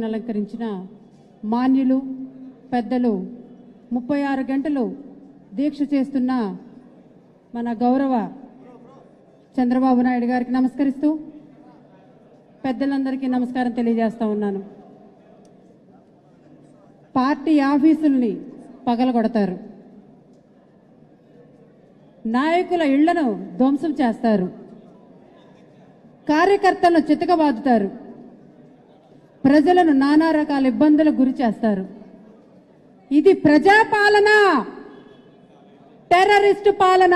వేదికను అలంకరించిన మాన్యులు పెద్దలు ముప్పై ఆరు గంటలు దీక్ష చేస్తున్న మన గౌరవ చంద్రబాబు నాయుడు గారికి నమస్కరిస్తూ పెద్దలందరికీ నమస్కారం తెలియజేస్తా ఉన్నాను పార్టీ ఆఫీసుల్ని పగలగొడతారు నాయకుల ఇళ్లను ధ్వంసం చేస్తారు కార్యకర్తలను చితకబాదుతారు ప్రజలను నానా రకాల ఇబ్బందులకు గురి చేస్తారు ఇది ప్రజాపాలన టెర్రరిస్టు పాలన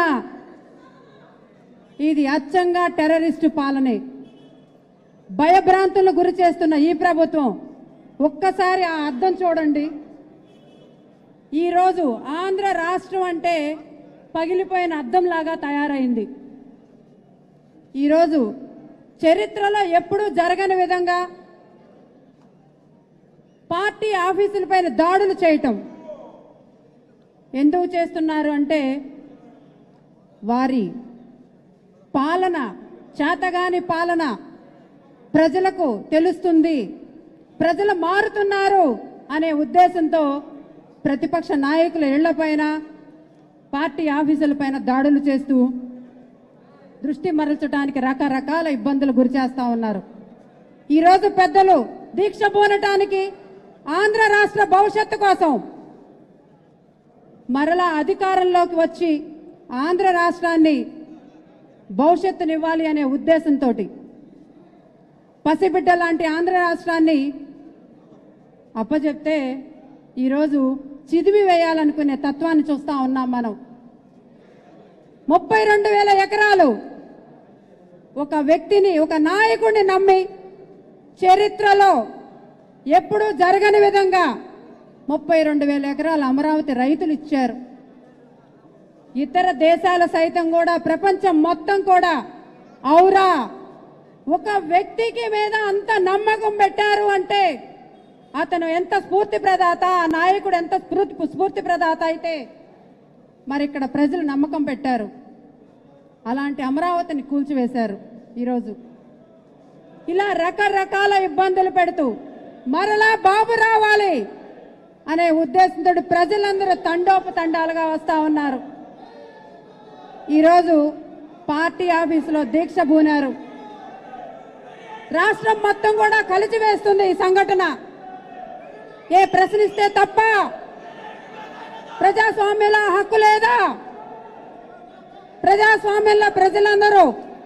ఇది అచ్చంగా టెర్రరిస్టు పాలనే భయభ్రాంతులకు గురి చేస్తున్న ఈ ప్రభుత్వం ఒక్కసారి ఆ అద్దం చూడండి ఈరోజు ఆంధ్ర రాష్ట్రం అంటే పగిలిపోయిన అద్దంలాగా తయారైంది ఈరోజు చరిత్రలో ఎప్పుడూ జరగని విధంగా పార్టీ ఆఫీసులపైన దాడులు చేయటం ఎందుకు చేస్తున్నారు అంటే వారి పాలన చేతగాని పాలన ప్రజలకు తెలుస్తుంది ప్రజలు మారుతున్నారు అనే ఉద్దేశంతో ప్రతిపక్ష నాయకుల ఇళ్లపైన పార్టీ ఆఫీసులపైన దాడులు చేస్తూ దృష్టి మరల్చడానికి రకరకాల ఇబ్బందులు గురి చేస్తా ఉన్నారు ఈరోజు పెద్దలు దీక్ష పూనటానికి ఆంధ్ర రాష్ట్ర భవిష్యత్తు కోసం మరలా అధికారంలోకి వచ్చి ఆంధ్ర రాష్ట్రాన్ని భవిష్యత్తునివ్వాలి అనే ఉద్దేశంతో పసిబిడ్డ లాంటి ఆంధ్ర రాష్ట్రాన్ని అప్పచెప్తే ఈరోజు చిదిమి వేయాలనుకునే తత్వాన్ని చూస్తా ఉన్నాం మనం ముప్పై రెండు వేల ఎకరాలు ఒక వ్యక్తిని ఒక నాయకుడిని నమ్మి చరిత్రలో ఎప్పుడూ జరగని విధంగా ముప్పై రెండు వేల ఎకరాలు అమరావతి రైతులు ఇచ్చారు ఇతర దేశాల సైతం కూడా ప్రపంచం మొత్తం కూడా ఔరా ఒక వ్యక్తికి మీద అంత నమ్మకం పెట్టారు అంటే అతను ఎంత స్ఫూర్తి ప్రదాత ఆ నాయకుడు ఎంత స్ఫూర్తి స్ఫూర్తి ప్రదాత అయితే మరి ఇక్కడ ప్రజలు నమ్మకం పెట్టారు అలాంటి అమరావతిని కూల్చివేశారు ఈరోజు ఇలా రకరకాల ఇబ్బందులు పెడుతూ మరలా బాబు రావాలి అనే ఉద్దేశంతో ప్రజలందరూ తండోపతండాలుగా వస్తా ఉన్నారు ఈరోజు పార్టీ ఆఫీసులో దీక్ష పూనారు రాష్ట్రం మొత్తం కూడా కలిసి వేస్తుంది ఈ సంఘటన ఏ ప్రశ్నిస్తే తప్ప ప్రజాస్వామ్యంలో హక్కు లేదా ప్రజాస్వామ్యంలో ప్రజలందరూ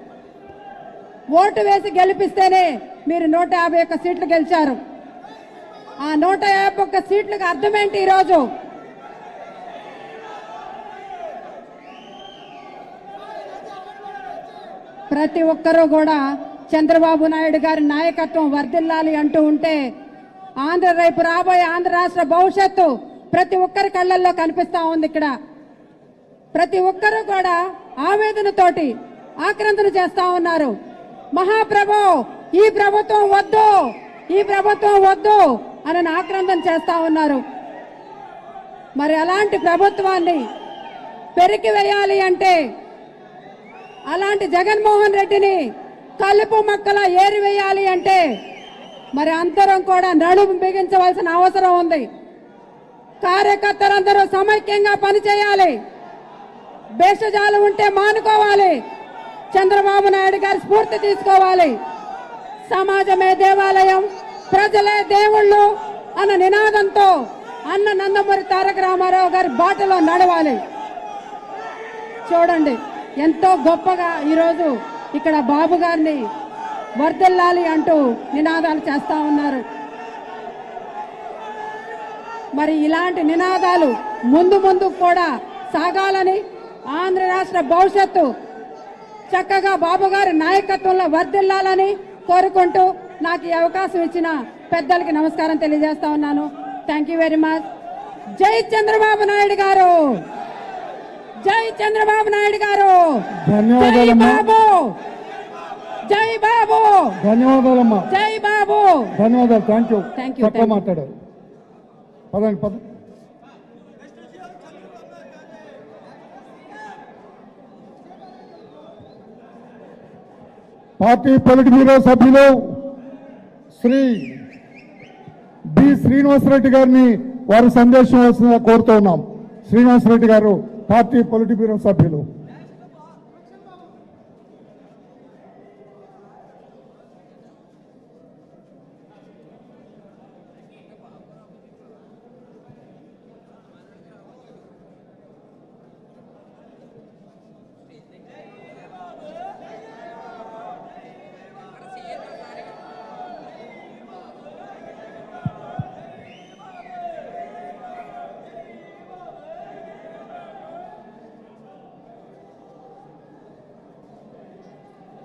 ఓటు వేసి గెలిపిస్తేనే మీరు నూట యాభై ఒక్క సీట్లు గెలిచారు ఆ నూట యాభై ఒక్క సీట్లకు అర్థమేంటి ఈరోజు ప్రతి ఒక్కరూ కూడా చంద్రబాబు నాయుడు గారి నాయకత్వం వర్ధిల్లాలి అంటూ ఉంటే ఆంధ్ర రేపు రాబోయే ఆంధ్ర రాష్ట్ర భవిష్యత్తు ప్రతి ఒక్కరి కళ్ళల్లో కనిపిస్తా ఉంది ఇక్కడ ప్రతి ఒక్కరూ కూడా ఆవేదనతోటి ఆక్రందన చేస్తా ఉన్నారు మహాప్రభు ఈ ప్రభుత్వం వద్దు ఈ ప్రభుత్వం వద్దు అని ఆక్రందన చేస్తా ఉన్నారు మరి అలాంటి ప్రభుత్వాన్ని పెరికి వేయాలి అంటే అలాంటి జగన్మోహన్ రెడ్డిని కలుపు మొక్కల ఏరివేయాలి అంటే మరి అందరం కూడా నడుము బిగించవలసిన అవసరం ఉంది కార్యకర్తలందరూ సమైక్యంగా పనిచేయాలి భేషజాలు ఉంటే మానుకోవాలి చంద్రబాబు నాయుడు గారి స్ఫూర్తి తీసుకోవాలి సమాజమే దేవాలయం ప్రజలే దేవుళ్ళు అన్న నినాదంతో అన్న నందమూరి తారక రామారావు గారి బాటలో నడవాలి చూడండి ఎంతో గొప్పగా ఈరోజు ఇక్కడ బాబు గారిని వర్దిల్లాలి అంటూ నినాదాలు చేస్తా ఉన్నారు మరి ఇలాంటి నినాదాలు ముందు ముందు కూడా సాగాలని ఆంధ్ర రాష్ట్ర భవిష్యత్తు చక్కగా బాబు గారి నాయకత్వంలో వర్ధిల్లాలని కోరుకుంటూ నాకు ఈ అవకాశం ఇచ్చిన పెద్దలకి నమస్కారం తెలియజేస్తా ఉన్నాను థ్యాంక్ యూ వెరీ మచ్ జై చంద్రబాబు నాయుడు గారు జై చంద్రబాబు నాయుడు గారు జై ధన్యవాదాలమ్మా బాబు జై బాబు ధన్యవాదాలమ్మా జై బాబు ధన్యవాదాలు థ్యాంక్ యూ Thank you, చక్కగా thank you. మాట్లాడారు పదండి పద పార్టీ పొలిట్ బ్యూరో సభ్యులు శ్రీ శ్రీనివాసరెడ్డి గారిని వారి సందేశం వస్తుందిగా కోరుతూ ఉన్నాం శ్రీనివాసరెడ్డి గారు పార్టీ పొలిటి బ్యూరో సభ్యులు